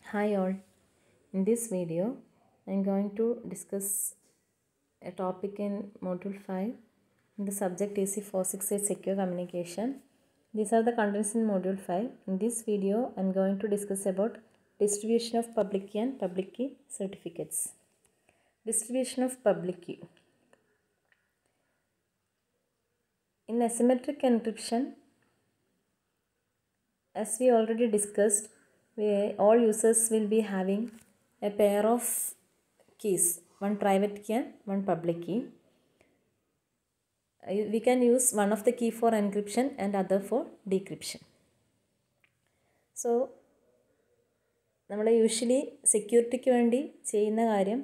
Hi all. In this video, I am going to discuss a topic in Module 5. The subject is 468 Secure Communication. These are the contents in Module 5. In this video, I am going to discuss about distribution of public key and public key certificates. Distribution of public key. In asymmetric encryption, as we already discussed, we, all users will be having a pair of keys, one private key and one public key. Uh, We can use one of the key for encryption and other for decryption. So, നമ്മൾ usually സെക്യൂരിറ്റിക്ക് വേണ്ടി ചെയ്യുന്ന കാര്യം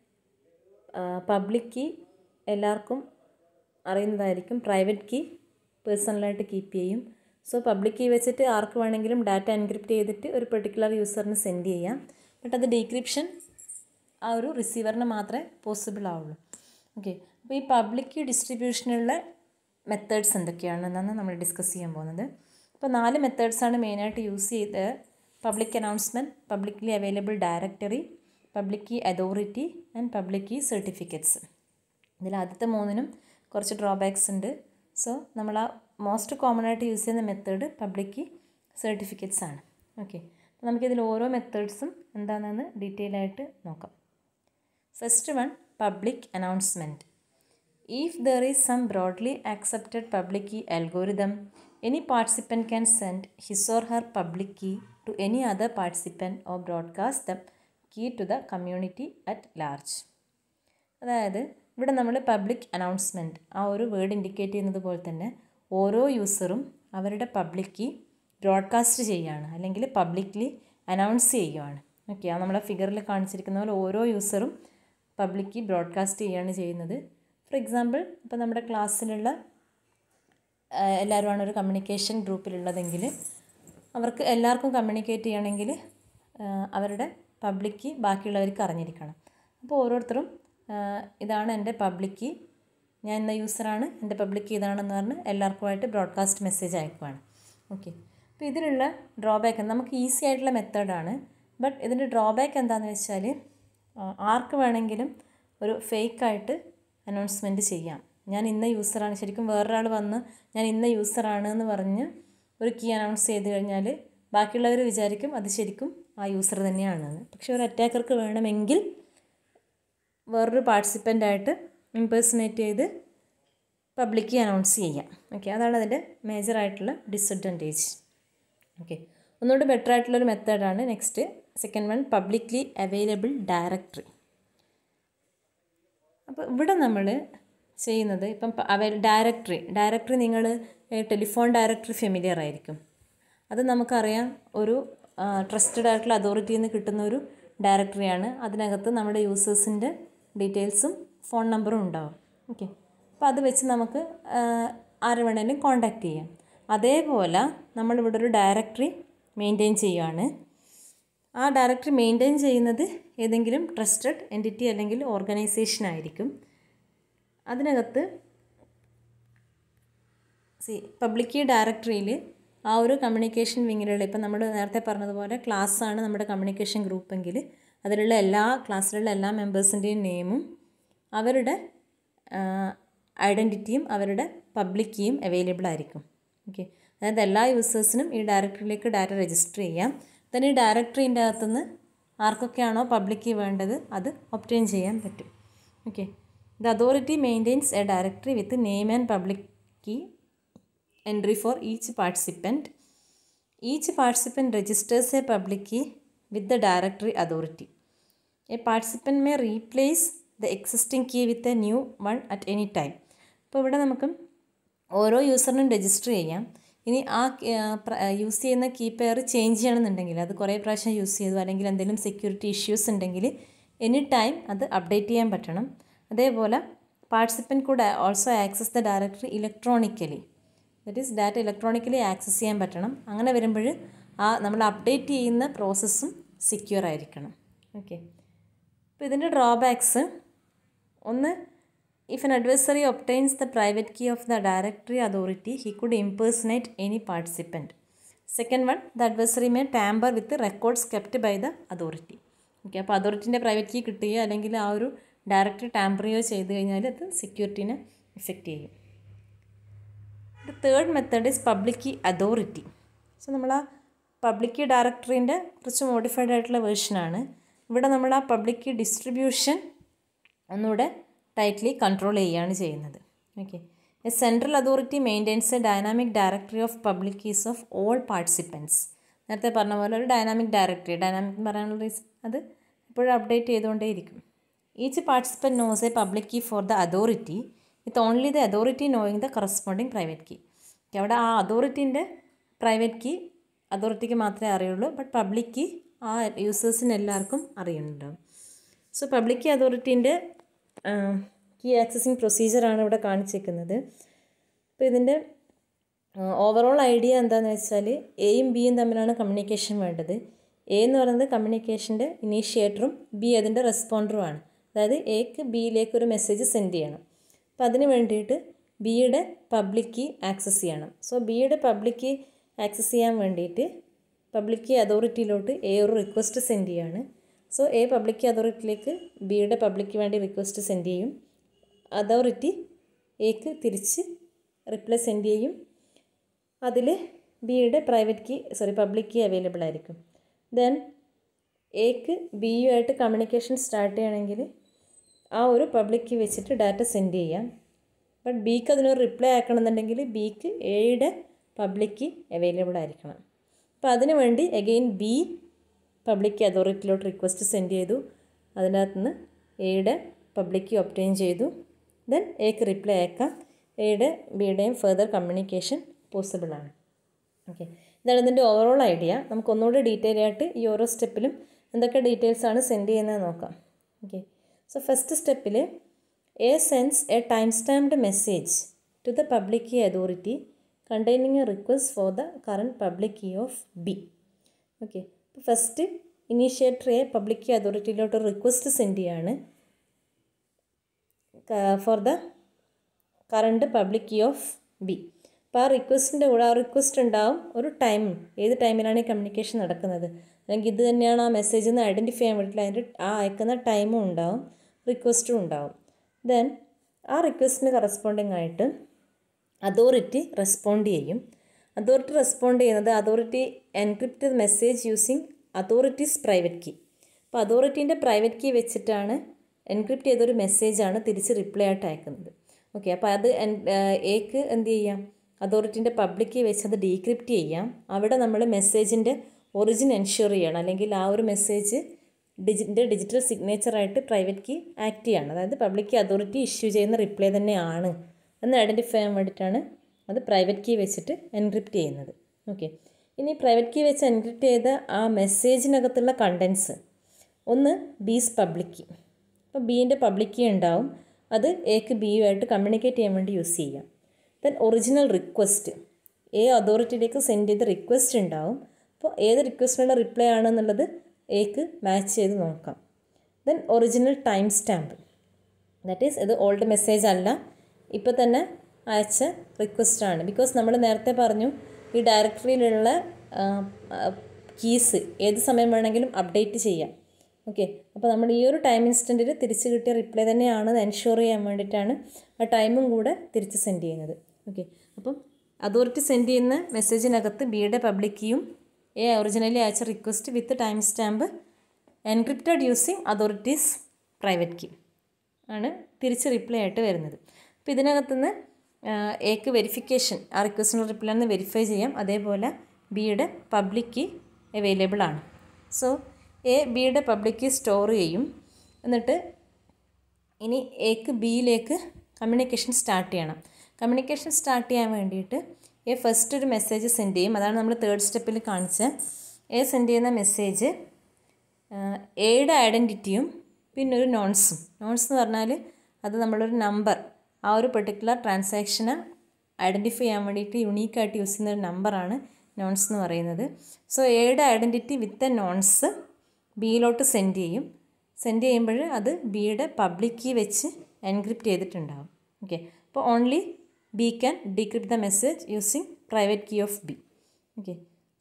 public key എല്ലാവർക്കും അറിയുന്നതായിരിക്കും private key പേഴ്സണലായിട്ട് keep ചെയ്യും so public key വെച്ചിട്ട് ആർക്ക് വേണമെങ്കിലും ഡാറ്റ എൻക്രിപ്റ്റ് ചെയ്തിട്ട് ഒരു പെർട്ടിക്കുലർ യൂസറിന് സെൻഡ് ചെയ്യാം ബട്ട് അത് ഡീക്രിപ്ഷൻ ആ ഒരു റിസീവറിന് മാത്രമേ പോസിബിൾ ആവുള്ളൂ ഓക്കെ അപ്പോൾ ഈ പബ്ലിക് കീ ഡിസ്ട്രിബ്യൂഷനുള്ള മെത്തേഡ്സ് എന്തൊക്കെയാണെന്നാണ് നമ്മൾ ഡിസ്കസ് ചെയ്യാൻ പോകുന്നത് അപ്പോൾ നാല് മെത്തേഡ്സാണ് മെയിനായിട്ട് യൂസ് ചെയ്ത് public announcement publicly available directory public key authority and public key certificates ഇതിൽ ആദ്യത്തെ മൂന്നിനും കുറച്ച് ഡ്രോബാക്സ് ഉണ്ട് സോ നമ്മൾ ആ മോസ്റ്റ് കോമൺ ആയിട്ട് യൂസ് ചെയ്യുന്ന മെത്തേഡ് പബ്ലിക് കീ സർട്ടിഫിക്കറ്റ്സ് ആണ് ഓക്കെ അപ്പോൾ നമുക്കിതിൽ ഓരോ മെത്തേഡ്സും എന്താണെന്ന് ഡീറ്റെയിൽ ആയിട്ട് നോക്കാം first one public announcement if there is some broadly accepted public key algorithm any participant can send his or her public key to any other participant or broadcast the key to the community at large അതായത് ഇവിടെ നമ്മൾ public announcement ആ ഒരു word indicate ചെയ്യുന്നത് പോലെ തന്നെ ഓരോ യൂസറും അവരുടെ പബ്ലിക് കീ ബ്രോഡ്കാസ്റ്റ് ചെയ്യുകയാണ് അല്ലെങ്കിൽ പബ്ലിക്ലി അനൗൺസ് ചെയ്യുകയാണ് ഓക്കെ ആ നമ്മളെ ഫിഗറിൽ കാണിച്ചിരിക്കുന്ന പോലെ ഓരോ യൂസറും പബ്ലിക് കീ ബ്രോഡ്കാസ്റ്റ് ചെയ്യുകയാണ് ചെയ്യുന്നത് ഫോർ എക്സാമ്പിൾ ഇപ്പോൾ നമ്മുടെ ക്ലാസ്സിലുള്ള എല്ലാവരുമാണ് ഒരു കമ്മ്യൂണിക്കേഷൻ ഗ്രൂപ്പിലുള്ളതെങ്കിൽ അവർക്ക് എല്ലാവർക്കും കമ്മ്യൂണിക്കേറ്റ് ചെയ്യണമെങ്കിൽ അവരുടെ പബ്ലിക് കീ ബാക്കിയുള്ളവർക്ക് അറിഞ്ഞിരിക്കണം അപ്പോൾ ഓരോരുത്തരും ഇതാണ് എൻ്റെ പബ്ലിക് കീ ഞാൻ ഇന്ന യൂസറാണ് എൻ്റെ പബ്ലിക് കീ ഇതാണെന്ന് പറഞ്ഞ് എല്ലാവർക്കുമായിട്ട് ബ്രോഡ്കാസ്റ്റ് മെസ്സേജ് അയക്കുവാണ് ഓക്കെ അപ്പോൾ ഇതിലുള്ള ഡ്രോബാക്ക് നമുക്ക് ഈസി ആയിട്ടുള്ള മെത്തേഡാണ് ബട്ട് ഇതിൻ്റെ ഡ്രോബാക്ക് എന്താണെന്ന് വെച്ചാൽ ആർക്ക് വേണമെങ്കിലും ഒരു ഫേക്കായിട്ട് അനൗൺസ്മെൻറ്റ് ചെയ്യാം ഞാൻ ഇന്ന യൂസറാണ് ശരിക്കും വേറൊരാൾ വന്ന് ഞാൻ ഇന്ന യൂസറാണ് എന്ന് പറഞ്ഞ് ഒരു കീ അനൗൺസ് ചെയ്ത് കഴിഞ്ഞാൽ ബാക്കിയുള്ളവർ വിചാരിക്കും അത് ശരിക്കും ആ യൂസർ തന്നെയാണെന്ന് പക്ഷേ ഒരു അറ്റാക്കർക്ക് വേണമെങ്കിൽ വേറൊരു പാർട്ടിസിപ്പൻ്റായിട്ട് ഇമ്പേഴ്സണേറ്റ് ചെയ്ത് പബ്ലിക്ക് അനൗൺസ് ചെയ്യാം ഓക്കെ അതാണ് അതിൻ്റെ മേജറായിട്ടുള്ള ഡിസഡ്വാൻറ്റേജ് ഓക്കെ ഒന്നുകൂടി ബെറ്റർ ആയിട്ടുള്ളൊരു മെത്തേഡാണ് next second one publicly available directory അപ്പോൾ ഇവിടെ നമ്മൾ ചെയ്യുന്നത് ഇപ്പം അവൈ ഡയറക്ടറി ഡയറക്ടറി നിങ്ങൾ ടെലിഫോൺ ഡയറക്ടറി ഫെമിലിയർ ആയിരിക്കും അത് നമുക്കറിയാം ഒരു ട്രസ്റ്റഡ് ആയിട്ടുള്ള അതോറിറ്റിയിൽ നിന്ന് കിട്ടുന്ന ഒരു ഡയറക്ടറിയാണ് അതിനകത്ത് നമ്മുടെ യൂസേഴ്സിൻ്റെ ഡീറ്റെയിൽസും ഫോൺ നമ്പറും ഉണ്ടാവും ഓക്കെ അപ്പോൾ അത് വെച്ച് നമുക്ക് ആരെ വേണേലും കോണ്ടാക്ട് ചെയ്യാം അതേപോലെ നമ്മളിവിടെ ഒരു ഡയറക്ടറി മെയിൻറ്റെയിൻ ചെയ്യുകയാണ് ആ ഡയറക്ടറി മെയിൻറ്റെയിൻ ചെയ്യുന്നത് ഏതെങ്കിലും ട്രസ്റ്റഡ് എൻറ്റിറ്റി അല്ലെങ്കിൽ ഓർഗനൈസേഷൻ ആയിരിക്കും അതിനകത്ത് സി പബ്ലിക് ഡയറക്ടറിയിൽ ആ ഒരു കമ്മ്യൂണിക്കേഷൻ വിങ്ങിലുള്ള ഇപ്പം നമ്മൾ നേരത്തെ പറഞ്ഞതുപോലെ ക്ലാസ്സാണ് നമ്മുടെ കമ്മ്യൂണിക്കേഷൻ ഗ്രൂപ്പെങ്കിൽ അതിലുള്ള എല്ലാ ക്ലാസ്സിലുള്ള എല്ലാ മെമ്പേഴ്സിൻ്റെയും നെയിമും അവരുടെ ഐഡൻറ്റിറ്റിയും അവരുടെ പബ്ലിക് കീയും അവൈലബിൾ ആയിരിക്കും ഓക്കെ അതായത് എല്ലാ യൂസേഴ്സിനും ഈ ഡയറക്ടറിയിലേക്ക് ഡാറ്റ രജിസ്റ്റർ ചെയ്യാം ദെൻ ഈ ഡയറക്ടറിൻ്റെ അകത്തുനിന്ന് ആർക്കൊക്കെയാണോ പബ്ലിക് കീ വേണ്ടത് അത് ഒപ്റ്റെയിൻ ചെയ്യാൻ പറ്റും okay the authority maintains a directory with name and public key entry for each participant each participant registers a public key with the directory authority a participant may replace the existing key with a new one at any time അപ്പോൾ ഇവിടെ നമുക്ക് ഓരോ യൂസറിനും register ചെയ്യാം ഇനി ആ use ചെയ്യുന്ന key pair change ചെയ്യണമെന്നുണ്ടെങ്കിൽ അത് കുറേ പ്രാവശ്യം യൂസ് ചെയ്തു അല്ലെങ്കിൽ എന്തെങ്കിലും സെക്യൂരിറ്റി ഇഷ്യൂസ് ഉണ്ടെങ്കിൽ എനി ടൈം അത് അപ്ഡേറ്റ് ചെയ്യാൻ പറ്റണം അതേപോലെ പാർട്ടിസിപ്പൻറ്റ് കൂടെ also access the directory electronically that is data electronically access ചെയ്യാൻ പറ്റണം അങ്ങനെ വരുമ്പോൾ ആ നമ്മൾ അപ്ഡേറ്റ് ചെയ്യുന്ന പ്രോസസ്സും സെക്യൂർ ആയിരിക്കണം ഓക്കെ അപ്പോൾ ഇതിൻ്റെ ഡ്രോബാക്സ് ഒന്ന് If an adversary obtains the private key of the directory authority, he could impersonate any participant. Second one the adversary may tamper with records kept by the authority okay അപ്പോൾ അതോറിറ്റിൻ്റെ private key കിട്ടുകയോ അല്ലെങ്കിൽ ആ ഒരു direct tamper ചെയ്യുകയോ ചെയ്ത് കഴിഞ്ഞാൽ അത് സെക്യൂരിറ്റീനെ ഇഫക്റ്റ് ചെയ്യും the third method is public key authority so നമ്മൾ ആ പബ്ലിക് കീ ഡയറക്ടറിൻ്റെ കുറച്ച് മോഡിഫൈഡ് ആയിട്ടുള്ള വേർഷനാണ് ഇവിടെ നമ്മൾ ആ പബ്ലിക് കീ ഡിസ്ട്രിബ്യൂഷൻ ഒന്നുകൂടെ ടൈറ്റ്ലി കൺട്രോൾ ചെയ്യുകയാണ് ചെയ്യുന്നത് okay a central authority maintains a dynamic directory of public keys of all participants നേരത്തെ പറഞ്ഞ പോലെ ഒരു ഡൈനാമിക് ഡയറക്ടറി ഡൈനാമിക് എന്ന് പറയാനുള്ള റീസൺ അത് എപ്പോഴും അപ്ഡേറ്റ് ചെയ്തുകൊണ്ടേയിരിക്കും each participant knows a public key for the authority with only the authority knowing the corresponding private key അവിടെ ആ അതോറിറ്റീൻ്റെ പ്രൈവറ്റ് കീ അതോറിറ്റിക്ക് മാത്രമേ അറിയുള്ളൂ ബട്ട് പബ്ലിക് കീ ആ യൂസേഴ്സിന് എല്ലാവർക്കും അറിയുന്നുണ്ടാവും സോ പബ്ലിക് കീ അതോറിറ്റീൻ്റെ കീ ആക്സസിങ് പ്രൊസീജിയറാണ് ഇവിടെ കാണിച്ചിരിക്കുന്നത് അപ്പോൾ ഇതിൻ്റെ ഓവറോൾ ഐഡിയ എന്താണെന്ന് വെച്ചാൽ എയും ബിയും തമ്മിലാണ് കമ്മ്യൂണിക്കേഷൻ വേണ്ടത് എ എന്ന് പറയുന്നത് കമ്മ്യൂണിക്കേഷൻ്റെ ഇനീഷ്യേറ്ററും ബി അതിൻ്റെ റെസ്പോണ്ടറുമാണ് അതായത് എക്ക് ബിയിലേക്ക് ഒരു മെസ്സേജ് സെൻഡ് ചെയ്യണം അപ്പോൾ അതിന് വേണ്ടിയിട്ട് ബിയുടെ പബ്ലിക് കീ ആക്സസ് ചെയ്യണം സോ ബിയുടെ പബ്ലിക് കീ ആക്സസ് ചെയ്യാൻ വേണ്ടിയിട്ട് പബ്ലിക് കീ അതോറിറ്റിയിലോട്ട് എ ഒരു റിക്വസ്റ്റ് സെൻഡ് ചെയ്യാണ് സോ എ പബ്ലിക് കീ അതോറിറ്റിയിലേക്ക് ബിയുടെ പബ്ലിക്ക് വേണ്ടി റിക്വസ്റ്റ് സെൻഡ് ചെയ്യും അതോറിറ്റി എക്ക് തിരിച്ച് റിപ്ലൈ സെൻഡ് ചെയ്യും അതിൽ ബിയുടെ private key sorry public key available ആയിരിക്കും ദെൻ എക്ക് ബിയുമായിട്ട് കമ്മ്യൂണിക്കേഷൻ സ്റ്റാർട്ട് ചെയ്യണമെങ്കിൽ ആ ഒരു പബ്ലിക് കീ വെച്ചിട്ട് ഡാറ്റ സെൻഡ് ചെയ്യാം ബട്ട് ബിക്ക് അതിനൊരു റിപ്ലൈ ആക്കണമെന്നുണ്ടെങ്കിൽ ബിക്ക് എയുടെ പബ്ലിക് കീ അവൈലബിൾ ആയിരിക്കണം അപ്പോൾ അതിനു വേണ്ടി അഗെയിൻ ബി പബ്ലിക് അതോറിറ്റിയിലോട്ട് റിക്വസ്റ്റ് സെൻഡ് ചെയ്തു അതിനകത്ത് നിന്ന് എയുടെ പബ്ലിക് കീ ഒപ്റ്റെയിൻ ചെയ്തു ദെൻ എക്ക് റിപ്ലൈ അയക്കാം എയുടെ ബിയുടെയും ഫെർദർ കമ്മ്യൂണിക്കേഷൻ പോസിബിളാണ് ഓക്കെ ഇതാണ് ഇതിൻ്റെ ഓവറോൾ ഐഡിയ നമുക്ക് ഒന്നുകൂടി ഡീറ്റെയിൽ ആയിട്ട് ഈ ഓരോ സ്റ്റെപ്പിലും എന്തൊക്കെ ഡീറ്റെയിൽസ് ആണ് സെൻഡ് ചെയ്യുന്നത് നോക്കാം ഓക്കെ സോ ഫസ്റ്റ് സ്റ്റെപ്പിൽ A sends a time stamped message to the public key authority containing a request for the current public key of B okay അപ്പോൾ first initiator A public key അതോറിറ്റിയിലോട്ട് request send ചെയ്യാണ് for the current public key of B അപ്പോൾ ആ റിക്വസ്റ്റിൻ്റെ കൂടെ ആ request ഉണ്ടാവും ഒരു time ഏത് ടൈമിലാണ് ഈ കമ്മ്യൂണിക്കേഷൻ നടക്കുന്നത് അല്ലെങ്കിൽ ഇത് തന്നെയാണ് ആ മെസ്സേജ് എന്ന് ഐഡൻറ്റിഫൈ ചെയ്യാൻ വേണ്ടിയിട്ട് അതിൻ്റെ ആ അയക്കുന്ന ടൈമും ഉണ്ടാവും റിക്വസ്റ്റും ഉണ്ടാവും ദെൻ ആ റിക്വസ്റ്റിന് കറസ്പോണ്ടിങ് ആയിട്ട് അതോറിറ്റി റെസ്പോണ്ട് ചെയ്യും അതോറിറ്റി റെസ്പോണ്ട് ചെയ്യുന്നത് authority encrypt message using authority's private key അപ്പോൾ അതോറിറ്റീൻ്റെ പ്രൈവറ്റ് കീ വെച്ചിട്ടാണ് എൻക്രിപ്റ്റ് ചെയ്തൊരു മെസ്സേജാണ് തിരിച്ച് റിപ്ലൈ ആയിട്ട് അയക്കുന്നത് ഓക്കെ അപ്പോൾ അത് എക്ക് എന്ത് ചെയ്യാം അതോറിറ്റീൻ്റെ പബ്ലിക് കീ വെച്ച് അത് ഡീക്രിപ്റ്റ് ചെയ്യാം അവിടെ നമ്മൾ മെസ്സേജിൻ്റെ ഒറിജിൻ എൻഷുർ ചെയ്യണം അല്ലെങ്കിൽ ആ ഒരു മെസ്സേജ് ഡിജിൻ്റെ ഡിജിറ്റൽ സിഗ്നേച്ചറായിട്ട് പ്രൈവറ്റ് കീ ആക്ട് ചെയ്യണം അതായത് പബ്ലിക് കീ അതോറിറ്റി ഇഷ്യൂ ചെയ്യുന്ന റിപ്ലൈ തന്നെയാണ് എന്ന് ഐഡൻറ്റിഫൈ ചെയ്യാൻ വേണ്ടിയിട്ടാണ് അത് പ്രൈവറ്റ് കീ വെച്ചിട്ട് എൻക്രിപ്റ്റ് ചെയ്യുന്നത് ഓക്കെ ഇനി പ്രൈവറ്റ് കീ വെച്ച് എൻക്രിപ്റ്റ് ചെയ്ത ആ മെസ്സേജിനകത്തുള്ള കണ്ടൻസ് ഒന്ന് ബീസ് പബ്ലിക് കീ അപ്പോൾ ബീൻ്റെ പബ്ലിക് കീ ഉണ്ടാവും അത് എക്ക് ബിയുമായിട്ട് കമ്മ്യൂണിക്കേറ്റ് ചെയ്യാൻ വേണ്ടി യൂസ് ചെയ്യാം ദെൻ ഒറിജിനൽ റിക്വസ്റ്റ് എ അതോറിറ്റിയിലേക്ക് സെൻഡ് ചെയ്ത റിക്വസ്റ്റ് ഉണ്ടാവും അപ്പോൾ ഏത് റിക്വസ്റ്റിനുള്ള റിപ്ലൈ ആണെന്നുള്ളത് എക്ക് മാച്ച് ചെയ്ത് നോക്കാം then original time stamp that is ഇത് ഓൾഡ് മെസ്സേജ് അല്ല ഇപ്പോൾ തന്നെ അയച്ച റിക്വസ്റ്റാണ് ബിക്കോസ് നമ്മൾ നേരത്തെ പറഞ്ഞു ഈ ഡയറക്ടറിയിലുള്ള കീസ് ഏത് സമയം വേണമെങ്കിലും അപ്ഡേറ്റ് ചെയ്യാം ഓക്കെ അപ്പോൾ നമ്മൾ ഈ ഒരു ടൈം ഇൻസ്റ്റൻറ്റിൽ തിരിച്ച് കിട്ടിയ റിപ്ലൈ തന്നെയാണ് എൻഷുർ ചെയ്യാൻ വേണ്ടിയിട്ടാണ് ആ ടൈമും കൂടെ തിരിച്ച് സെൻഡ് ചെയ്യുന്നത് ഓക്കെ അപ്പം അതോറിറ്റി സെൻഡ് ചെയ്യുന്ന മെസ്സേജിനകത്ത് ബിയുടെ പബ്ലിക് കീയും എ ഒറിജിനലി അയച്ച request with time stamp encrypted using authority's private key ആണ് തിരിച്ച് റിപ്ലൈ ആയിട്ട് വരുന്നത് അപ്പോൾ ഇതിനകത്തുനിന്ന് എക്ക് വെരിഫിക്കേഷൻ ആ റിക്വസ്റ്റിന് റിപ്ലൈ ഒന്ന് വെരിഫൈ ചെയ്യാം അതേപോലെ ബിയുടെ പബ്ലിക് കീ അവൈലബിൾ ആണ് സോ എ ബിയുടെ പബ്ലിക് കീ സ്റ്റോർ ചെയ്യും എന്നിട്ട് ഇനി എക്ക് ബിയിലേക്ക് കമ്മ്യൂണിക്കേഷൻ സ്റ്റാർട്ട് ചെയ്യണം കമ്മ്യൂണിക്കേഷൻ സ്റ്റാർട്ട് ചെയ്യാൻ വേണ്ടിയിട്ട് എ ഫസ്റ്റ് ഒരു മെസ്സേജ് സെൻഡ് ചെയ്യും അതാണ് നമ്മൾ തേർഡ് സ്റ്റെപ്പിൽ കാണിച്ച എ സെൻഡ് ചെയ്യുന്ന മെസ്സേജ് എയുടെ ഐഡൻറ്റിറ്റിയും പിന്നെ ഒരു നോൺസും നോൺസ് എന്ന് പറഞ്ഞാൽ അത് നമ്മളൊരു നമ്പർ ആ ഒരു പെർട്ടിക്കുലർ ട്രാൻസാക്ഷനെ ഐഡൻറ്റിഫൈ ചെയ്യാൻ വേണ്ടിയിട്ട് യുണീക്കായിട്ട് യൂസ് ചെയ്യുന്ന ഒരു നമ്പറാണ് നോൺസ് എന്ന് പറയുന്നത് സോ എയുടെ ഐഡൻറ്റിറ്റി വിത്ത് എ നോൺസ് ബിയിലോട്ട് സെൻഡ് ചെയ്യും സെൻഡ് ചെയ്യുമ്പോൾ അത് ബിയുടെ പബ്ലിക് കീ വെച്ച് എൻക്രിപ്റ്റ് ചെയ്തിട്ടുണ്ടാവും ഓക്കെ അപ്പോൾ only B can decrypt the message using private key of B okay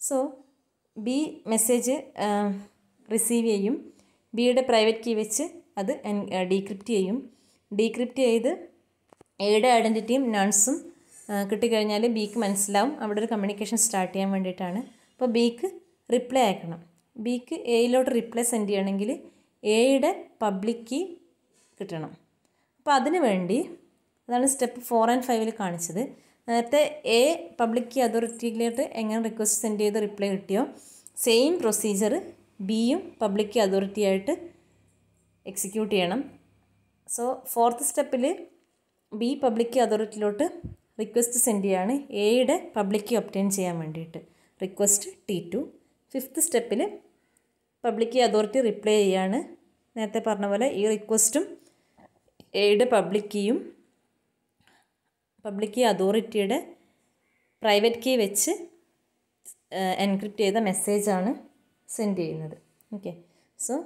so B message receive ചെയ്യും ബിയുടെ പ്രൈവറ്റ് കീ വെച്ച് അത് ഡീക്രിപ്റ്റ് ചെയ്യും ഡീക്രിപ്റ്റ് ചെയ്ത് എയുടെ ഐഡൻറ്റിറ്റിയും നൺസും കിട്ടിക്കഴിഞ്ഞാൽ ബിക്ക് മനസ്സിലാവും അവിടെ ഒരു കമ്മ്യൂണിക്കേഷൻ സ്റ്റാർട്ട് ചെയ്യാൻ വേണ്ടിയിട്ടാണ് അപ്പോൾ ബിക്ക് റിപ്ലൈ അയക്കണം ബിക്ക് എയിലോട്ട് റിപ്ലൈ സെൻഡ് ചെയ്യണമെങ്കിൽ എയുടെ പബ്ലിക് കീ കിട്ടണം അപ്പോൾ അതിന് വേണ്ടി അതാണ് സ്റ്റെപ്പ് ഫോർ ആൻഡ് ഫൈവിൽ കാണിച്ചത് നേരത്തെ എ പബ്ലിക് കീ അതോറിറ്റിയിലോട്ട് എങ്ങനെ റിക്വസ്റ്റ് സെൻഡ് ചെയ്ത് റിപ്ലൈ കിട്ടിയോ സെയിം പ്രൊസീജിയർ ബിയും പബ്ലിക് കീ അതോറിറ്റിയായിട്ട് എക്സിക്യൂട്ട് ചെയ്യണം സോ ഫോർത്ത് സ്റ്റെപ്പിൽ ബി പബ്ലിക് കീ അതോറിറ്റിയിലോട്ട് റിക്വസ്റ്റ് സെൻഡ് ചെയ്യാണ് എയുടെ പബ്ലിക് കീ ഒപ്റ്റെയിൻ ചെയ്യാൻ വേണ്ടിയിട്ട് റിക്വസ്റ്റ് ടി ടു ഫിഫ്ത്ത് സ്റ്റെപ്പിൽ പബ്ലിക് കീ അതോറിറ്റി റിപ്ലൈ ചെയ്യാണ് നേരത്തെ പറഞ്ഞ പോലെ ഈ റിക്വസ്റ്റും എയുടെ പബ്ലിക് കീയും പബ്ലിക് കീ അതോറിറ്റിയുടെ പ്രൈവറ്റ് കീ വെച്ച് എൻക്രിപ്റ്റ് ചെയ്ത മെസ്സേജാണ് സെൻഡ് ചെയ്യുന്നത് ഓക്കെ സോ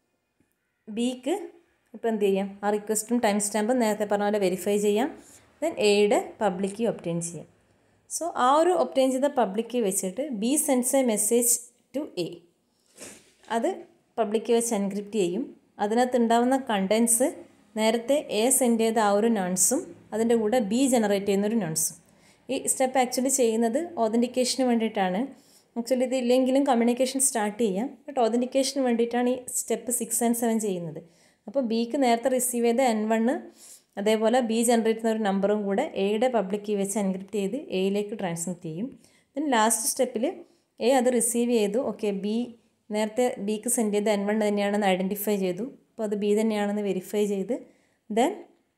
ബിക്ക് ഇപ്പോൾ എന്ത് ചെയ്യാം ആ റിക്വസ്റ്റും ടൈം സ്റ്റാമ്പും നേരത്തെ പറഞ്ഞ പോലെ വെരിഫൈ ചെയ്യാം ദെൻ എയുടെ പബ്ലിക് കീ ഒപ്റ്റെയിൻ ചെയ്യാം സോ ആ ഒരു ഒപ്റ്റെയിൻ ചെയ്ത പബ്ലിക് കീ വെച്ചിട്ട് B sends a message to A അത് പബ്ലിക് കീ വെച്ച് എൻക്രിപ്റ്റ് ചെയ്യും അതിനകത്ത് ഉണ്ടാവുന്ന കണ്ടൻസ് നേരത്തെ എ സെൻഡ് ചെയ്ത ആ ഒരു നൺസും അതിൻ്റെ കൂടെ ബി ജനറേറ്റ് ചെയ്യുന്ന ഒരു നൺസും ഈ സ്റ്റെപ്പ് ആക്ച്വലി ചെയ്യുന്നത് ഓതൻറ്റിക്കേഷന് വേണ്ടിയിട്ടാണ് ആക്ച്വലി ഇത് ഇല്ലെങ്കിലും കമ്മ്യൂണിക്കേഷൻ സ്റ്റാർട്ട് ചെയ്യാം ബട്ട് ഓതൻറ്റിക്കേഷന് വേണ്ടിയിട്ടാണ് ഈ സ്റ്റെപ്പ് സിക്സ് ആൻഡ് സെവൻ ചെയ്യുന്നത് അപ്പോൾ ബിക്ക് നേരത്തെ റിസീവ് ചെയ്ത എൻ വണ്ണ് അതേപോലെ ബി ജനറേറ്റ് ചെയ്യുന്ന ഒരു നമ്പറും കൂടെ എയുടെ പബ്ലിക് കീ വെച്ച് എൻക്രിപ്റ്റ് ചെയ്ത് എയിലേക്ക് ട്രാൻസ്മിറ്റ് ചെയ്യും ദെൻ ലാസ്റ്റ് സ്റ്റെപ്പിൽ എ അത് റിസീവ് ചെയ്തു ഓക്കെ ബി നേരത്തെ ബിക്ക് സെൻഡ് ചെയ്ത എൻ വൺ തന്നെയാണെന്ന് ഐഡൻറ്റിഫൈ ചെയ്തു അപ്പോൾ അത് ബി തന്നെയാണെന്ന് വെരിഫൈ ചെയ്ത് ദെൻ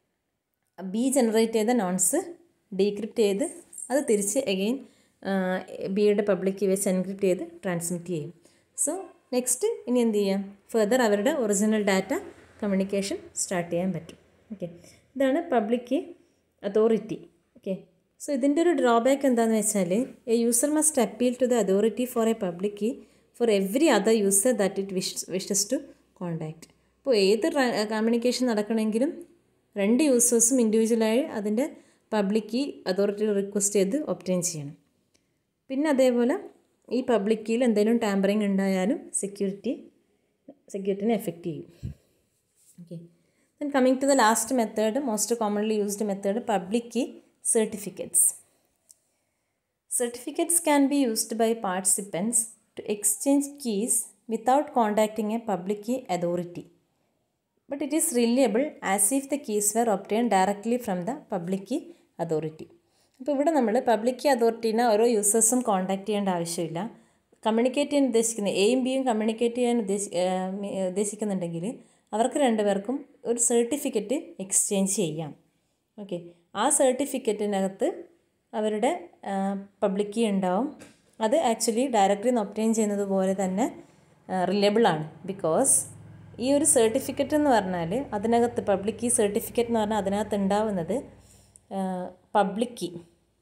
ബി ജനറേറ്റ് ചെയ്ത നോൺസ് ഡീക്രിപ്റ്റ് ചെയ്ത് അത് തിരിച്ച് എഗെയിൻ ബിയുടെ പബ്ലിക് കീ വെച്ച് എൻക്രിപ്റ്റ് ചെയ്ത് ട്രാൻസ്മിറ്റ് ചെയ്യും സോ നെക്സ്റ്റ് ഇനി എന്ത് ചെയ്യാം ഫെർദർ അവരുടെ ഒറിജിനൽ ഡാറ്റ കമ്മ്യൂണിക്കേഷൻ സ്റ്റാർട്ട് ചെയ്യാൻ പറ്റും ഓക്കെ ഇതാണ് public key authority okay so ഇതിൻ്റെ ഒരു ഡ്രോബാക്ക് എന്താണെന്ന് വെച്ചാൽ a user must appeal to the authority for a public key for every other user that it wish wishes to contact അപ്പോൾ ഏത് communication നടക്കണമെങ്കിലും രണ്ട് യൂസേഴ്സും ഇൻഡിവിജ്വലായി അതിൻ്റെ പബ്ലിക് കീ അതോറിറ്റി റിക്വസ്റ്റ് ചെയ്ത് ഒപ്റ്റെയിൻ ചെയ്യണം പിന്നെ അതേപോലെ ഈ പബ്ലിക് കീയിൽ എന്തെങ്കിലും ടാമ്പറിങ് ഉണ്ടായാലും സെക്യൂരിറ്റി സെക്യൂരിറ്റിനെ എഫക്റ്റ് ചെയ്യും okay then coming to the last method most commonly used method public key certificates certificates can be used by participants to exchange keys without contacting a public key authority but it is reliable as if the keys were obtained directly from the public key authority. അപ്പോൾ ഇവിടെ നമ്മൾ public key അതോറിറ്റീനെ ഓരോ യൂസേഴ്സും contact ചെയ്യേണ്ട ആവശ്യമില്ല communicate ചെയ്യാൻ ഉദ്ദേശിക്കുന്ന എയും ബിയും കമ്മ്യൂണിക്കേറ്റ് ചെയ്യാൻ ഉദ്ദേശി ഉദ്ദേശിക്കുന്നുണ്ടെങ്കിൽ അവർക്ക് രണ്ടുപേർക്കും ഒരു സർട്ടിഫിക്കറ്റ് എക്സ്ചേഞ്ച് ചെയ്യാം ഓക്കെ ആ സർട്ടിഫിക്കറ്റിനകത്ത് അവരുടെ പബ്ലിക് കീ ഉണ്ടാവും അത് ആക്ച്വലി ഡയറക്ടറി നിന്ന് ഒപ്റ്റെയിൻ ചെയ്യുന്നത് പോലെ തന്നെ റിലയബിളാണ് ബിക്കോസ് ഈ ഒരു സർട്ടിഫിക്കറ്റ് എന്ന് പറഞ്ഞാൽ അതിനകത്ത് പബ്ലിക് കീ സർട്ടിഫിക്കറ്റ് എന്ന് പറഞ്ഞാൽ അതിനകത്ത് ഉണ്ടാവുന്നത് public key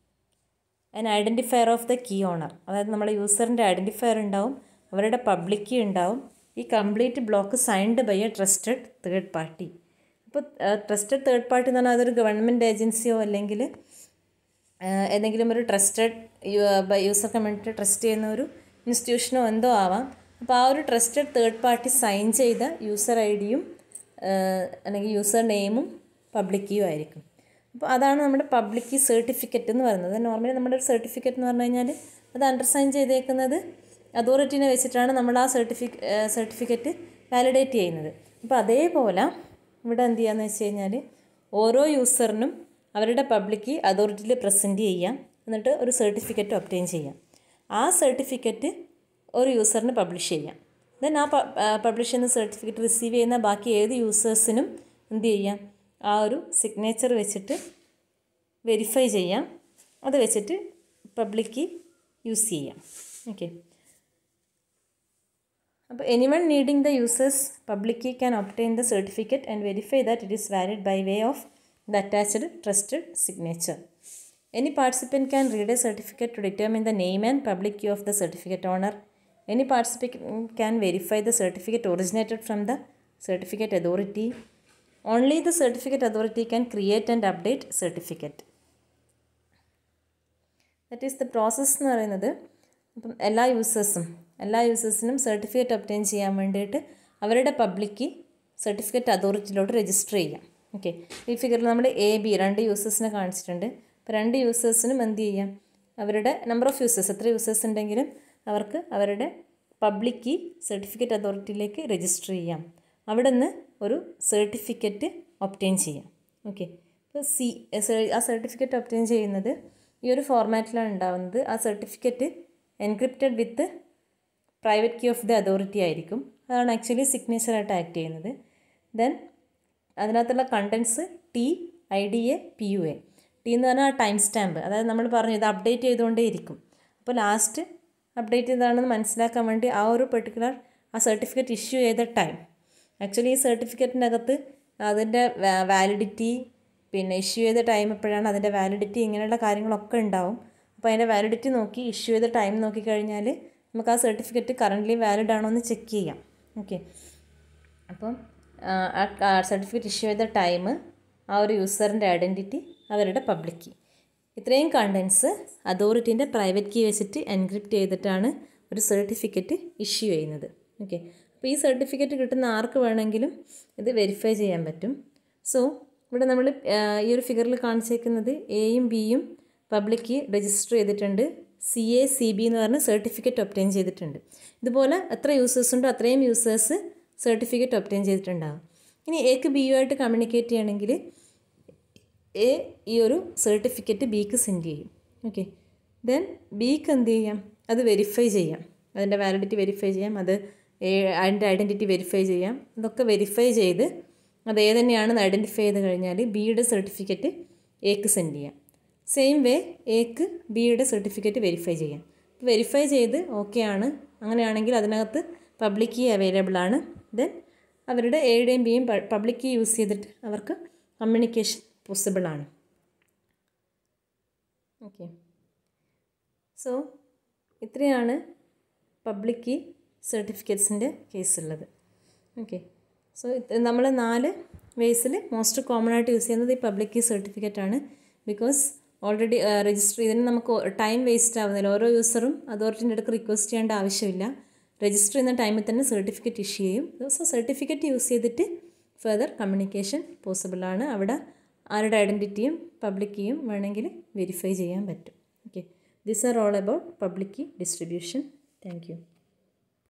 an identifier of the key owner അതായത് നമ്മുടെ യൂസറിൻ്റെ ഐഡൻറ്റിഫയർ ഉണ്ടാവും അവരുടെ പബ്ലിക് കീ ഉണ്ടാവും ഈ complete block signed by a trusted third party അപ്പോൾ ട്രസ്റ്റഡ് തേർഡ് പാർട്ടി എന്ന് പറഞ്ഞാൽ അതൊരു ഗവൺമെൻറ് ഏജൻസിയോ അല്ലെങ്കിൽ ഏതെങ്കിലും ഒരു ട്രസ്റ്റഡ് യൂസർ കമ്മ്യൂണിറ്റി ട്രസ്റ്റ് ചെയ്യുന്ന ഒരു ഇൻസ്റ്റിറ്റ്യൂഷനോ എന്തോ ആവാം അപ്പോൾ ആ ഒരു ട്രസ്റ്റഡ് തേർഡ് പാർട്ടി സൈൻ ചെയ്ത യൂസർ ഐ ഡിയും അല്ലെങ്കിൽ യൂസർ നെയിമും പബ്ലിക് കീയും ആയിരിക്കും അപ്പോൾ അതാണ് നമ്മുടെ പബ്ലിക് കീ സർട്ടിഫിക്കറ്റ് എന്ന് പറയുന്നത് നോർമലി നമ്മുടെ ഒരു സർട്ടിഫിക്കറ്റ് എന്ന് പറഞ്ഞു കഴിഞ്ഞാൽ അത് അണ്ടർസൈൻ ചെയ്തേക്കുന്നത് അതോറിറ്റീനെ വെച്ചിട്ടാണ് നമ്മൾ ആ സർട്ടിഫിക്ക സർട്ടിഫിക്കറ്റ് വാലിഡേറ്റ് ചെയ്യുന്നത് അപ്പോൾ അതേപോലെ ഇവിടെ എന്ത് ചെയ്യാന്ന് വെച്ച് കഴിഞ്ഞാൽ ഓരോ യൂസറിനും അവരുടെ പബ്ലിക് കീ അതോറിറ്റിയിൽ പ്രസൻറ്റ് ചെയ്യാം എന്നിട്ട് ഒരു സർട്ടിഫിക്കറ്റ് ഒപ്റ്റെയിൻ ചെയ്യാം ആ സർട്ടിഫിക്കറ്റ് ഒരു യൂസറിന് പബ്ലിഷ് ചെയ്യാം ദെൻ ആ പബ്ലിഷ് ചെയ്യുന്ന സർട്ടിഫിക്കറ്റ് റിസീവ് ചെയ്യുന്ന ബാക്കി ഏത് യൂസേഴ്സിനും എന്ത് ചെയ്യാം ആ ഒരു സിഗ്നേച്ചർ വെച്ചിട്ട് വെരിഫൈ ചെയ്യാം അത് വെച്ചിട്ട് പബ്ലിക് യൂസ് ചെയ്യാം ഓക്കെ അപ്പോൾ anyone needing the user's public key can obtain the certificate and verify that it is valid by way of the attached trusted signature Any participant can read a certificate to determine the name and public key of the certificate owner. Any participant can verify the certificate originated from the certificate authority. Only the certificate authority can create and update certificate. That is the process എന്ന് പറയുന്നത് അപ്പം എല്ലാ യൂസേഴ്സും എല്ലാ യൂസേഴ്സിനും certificate obtain ചെയ്യാൻ വേണ്ടിയിട്ട് അവരുടെ public certificate അതോറിറ്റിയിലോട്ട് register ചെയ്യാം ഓക്കെ ഈ ഫിഗറിൽ നമ്മൾ എ ബി രണ്ട് യൂസേഴ്സിനെ കാണിച്ചിട്ടുണ്ട് അപ്പോൾ രണ്ട് യൂസേഴ്സിനും എന്ത് ചെയ്യാം അവരുടെ നമ്പർ ഓഫ് യൂസേഴ്സ് എത്ര യൂസേഴ്സ് ഉണ്ടെങ്കിലും അവർക്ക് അവരുടെ പബ്ലിക് കീ സർട്ടിഫിക്കറ്റ് അതോറിറ്റിയിലേക്ക് രജിസ്റ്റർ ചെയ്യാം അവിടെ നിന്ന് ഒരു സർട്ടിഫിക്കറ്റ് ഒപ്റ്റെയിൻ ചെയ്യാം ഓക്കെ ഇപ്പോൾ സി ആ സർട്ടിഫിക്കറ്റ് ഒപ്റ്റെയിൻ ചെയ്യുന്നത് ഈ ഒരു ഫോർമാറ്റിലാണ് ഉണ്ടാവുന്നത് ആ certificate encrypted with private key of the authority ആയിരിക്കും അതാണ് ആക്ച്വലി സിഗ്നേച്ചറായിട്ട് ആക്ട് ചെയ്യുന്നത് ദെൻ അതിനകത്തുള്ള contents T I D A P U A T എന്ന് പറഞ്ഞാൽ ടൈം സ്റ്റാമ്പ് അതായത് നമ്മൾ പറഞ്ഞു ഇത് അപ്ഡേറ്റ് ചെയ്തുകൊണ്ടേ ഇരിക്കും അപ്പോൾ ലാസ്റ്റ് അപ്ഡേറ്റ് ചെയ്താണെന്ന് മനസ്സിലാക്കാൻ വേണ്ടി ആ ഒരു പെർട്ടിക്കുലർ ആ സർട്ടിഫിക്കറ്റ് ഇഷ്യൂ ചെയ്ത ടൈം ആക്ച്വലി ഈ സർട്ടിഫിക്കറ്റിൻ്റെ അകത്ത് അതിൻ്റെ വാലിഡിറ്റി പിന്നെ ഇഷ്യൂ ചെയ്ത ടൈം എപ്പോഴാണ് അതിൻ്റെ വാലിഡിറ്റി ഇങ്ങനെയുള്ള കാര്യങ്ങളൊക്കെ ഉണ്ടാവും അപ്പോൾ അതിൻ്റെ വാലിഡിറ്റി നോക്കി ഇഷ്യൂ ചെയ്ത ടൈം നോക്കിക്കഴിഞ്ഞാൽ നമുക്ക് ആ സർട്ടിഫിക്കറ്റ് കറൻ്റ്ലി വാലിഡ് ആണോ എന്ന് ചെക്ക് ചെയ്യാം ഓക്കെ അപ്പം ആ സർട്ടിഫിക്കറ്റ് ഇഷ്യൂ ചെയ്ത ടൈം ആ ഒരു യൂസറിൻ്റെ ഐഡൻറ്റിറ്റി അവരുടെ പബ്ലിക് കീ ഇത്രയും കണ്ടൻസ് അതോറിറ്റീൻ്റെ പ്രൈവറ്റ് കീ വെച്ചിട്ട് എൻക്രിപ്റ്റ് ചെയ്തിട്ടാണ് ഒരു സർട്ടിഫിക്കറ്റ് ഇഷ്യൂ ചെയ്യുന്നത് ഓക്കെ അപ്പോൾ ഈ സർട്ടിഫിക്കറ്റ് കിട്ടുന്ന ആർക്ക് വേണമെങ്കിലും ഇത് വെരിഫൈ ചെയ്യാൻ പറ്റും സോ ഇവിടെ നമ്മൾ ഈ ഒരു ഫിഗറിൽ കാണിച്ചേക്കുന്നത് എയും ബിയും പബ്ലിക് കീ രജിസ്റ്റർ ചെയ്തിട്ടുണ്ട് സി എ സി ബി എന്ന് പറഞ്ഞ് സർട്ടിഫിക്കറ്റ് ഒപ്റ്റെയിൻ ചെയ്തിട്ടുണ്ട് ഇതുപോലെ എത്ര യൂസേഴ്സ് ഉണ്ടോ അത്രയും യൂസേഴ്സ് സർട്ടിഫിക്കറ്റ് ഒപ്റ്റെയിൻ ചെയ്തിട്ടുണ്ടാകും ഇനി എക്ക് ബിയുമായിട്ട് കമ്മ്യൂണിക്കേറ്റ് ചെയ്യണമെങ്കിൽ എ ഈ ഒരു സർട്ടിഫിക്കറ്റ് ബിക്ക് സെൻഡ് ചെയ്യും ഓക്കെ ദെൻ ബിക്ക് എന്ത് ചെയ്യാം അത് വെരിഫൈ ചെയ്യാം അതിൻ്റെ വാലിഡിറ്റി വെരിഫൈ ചെയ്യാം അത് അതിൻ്റെ ഐഡൻറ്റിറ്റി വെരിഫൈ ചെയ്യാം ഇതൊക്കെ വെരിഫൈ ചെയ്ത് അത് ഏതന്നെയാണെന്ന് ഐഡൻറ്റിഫൈ ചെയ്ത് കഴിഞ്ഞാൽ ബിയുടെ സർട്ടിഫിക്കറ്റ് എക്ക് സെൻഡ് ചെയ്യാം സെയിം വേ എക്ക് ബിയുടെ സർട്ടിഫിക്കറ്റ് വെരിഫൈ ചെയ്യാം വെരിഫൈ ചെയ്ത് ഓക്കെ ആണ് അങ്ങനെയാണെങ്കിൽ അതിനകത്ത് പബ്ലിക് കീ അവൈലബിൾ ആണ് ദെൻ അവരുടെ എയുടെയും ബിയും പബ്ലിക് കീ യൂസ് ചെയ്തിട്ട് അവർക്ക് കമ്മ്യൂണിക്കേഷൻ പോസിബിൾ ആണ് ഓക്കെ സോ ഇത്രയാണ് പബ്ലിക് കീ സർട്ടിഫിക്കറ്റ്സിൻ്റെ കേസുള്ളത് ഓക്കെ സോ നമ്മൾ നാല് വേസിൽ മോസ്റ്റ് കോമൺ ആയിട്ട് യൂസ് ചെയ്യുന്നത് ഈ പബ്ലിക് കീ സർട്ടിഫിക്കറ്റ് ആണ് ബിക്കോസ് ഓൾറെഡി രജിസ്റ്റർ ഇതിന് നമുക്ക് ടൈം വേസ്റ്റ് ആവുന്നില്ല ഓരോ യൂസറും അതോറിറ്റിൻ്റെ അടുക്ക് റിക്വസ്റ്റ് ചെയ്യേണ്ട ആവശ്യമില്ല രജിസ്റ്റർ ചെയ്യുന്ന ടൈമിൽ തന്നെ സർട്ടിഫിക്കറ്റ് ഇഷ്യൂ ചെയ്യും സോ സർട്ടിഫിക്കറ്റ് യൂസ് ചെയ്തിട്ട് ഫെർദർ കമ്മ്യൂണിക്കേഷൻ പോസിബിളാണ് അവിടെ ആരുടെ ഐഡൻറ്റിറ്റിയും പബ്ലിക് കീയും വേണമെങ്കിൽ വെരിഫൈ ചെയ്യാൻ പറ്റും okay this are all about public key distribution thank U